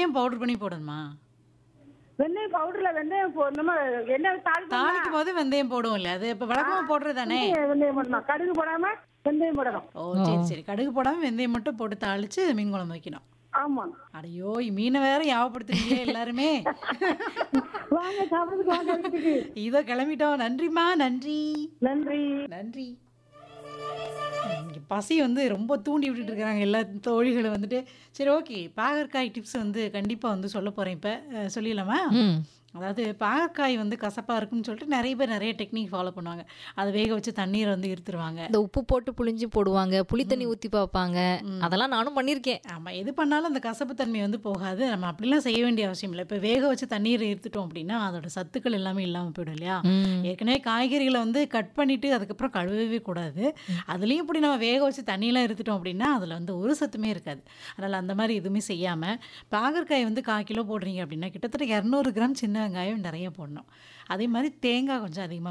வெந்தயம் பவுடர் பண்ணி போடணுமா வெந்தயம் பவுடர்ல வெந்தயம் போ- நம்ம என்ன தாளிப்பு தாளிக்கும் போது வெந்தயம் போடுவோம் இல்ல அது இப்ப வழக்கமா போடுறது தானே வெந்தயம் போடணும் கடுகு போடாம வெந்தயம் போடணும் ஓ சரி சரி கடுகு போடாம வெந்தயம் மட்டும் போட்டு தாளிச்சு மீன் குழம்பு வைக்கணும் ஆமா அடையோ மீனை வேற ஞாபகப்படுத்துறீங்க எல்லாருமே வாங்க சாப்பிடுறதுக்கு வாங்க வீட்டுக்கு இதோ கிளம்பிட்டோம் நன்றிம்மா நன்றி நன்றி நன்றி இங்க பசி வந்து ரொம்ப தூண்டி விட்டுட்டு இருக்காங்க எல்லா தோழிகளும் வந்துட்டு சரி ஓகே பாகற்காய் டிப்ஸ் வந்து கண்டிப்பாக வந்து சொல்ல போகிறேன் இப்போ சொல்லிடலாமா ம் அதாவது பாகற்காய் வந்து கசப்பாக இருக்குன்னு சொல்லிட்டு நிறைய பேர் நிறைய டெக்னிக் ஃபாலோ பண்ணுவாங்க அதை வேக வச்சு தண்ணீரை வந்து இருத்துருவாங்க இந்த உப்பு போட்டு புளிஞ்சு போடுவாங்க புளி தண்ணி ஊத்தி பார்ப்பாங்க அதெல்லாம் நானும் பண்ணியிருக்கேன் ஆமாம் எது பண்ணாலும் அந்த கசப்பு தன்மை வந்து போகாது நம்ம அப்படிலாம் செய்ய வேண்டிய அவசியம் இல்லை இப்போ வேக வச்சு தண்ணீரை இருத்துட்டோம் அப்படின்னா அதோட சத்துக்கள் எல்லாமே இல்லாமல் போயிடும் இல்லையா ம். ஏற்கனவே காய்கறிகளை வந்து கட் பண்ணிட்டு அதுக்கப்புறம் கழுவவே கூடாது அதுலேயும் இப்படி நம்ம வேக வச்சு தண்ணியெலாம் எடுத்துட்டோம் அப்படின்னா அதில் வந்து ஒரு சத்துமே இருக்காது அதனால் அந்த மாதிரி எதுவுமே செய்யாமல் பாகற்காய் வந்து கால் கிலோ போடுறீங்க அப்படின்னா கிட்டத்தட்ட இரநூறு கிராம் சின்ன வெங்காயம் நிறைய போடணும் அதே மாதிரி தேங்காய் கொஞ்சம் அதிகமாக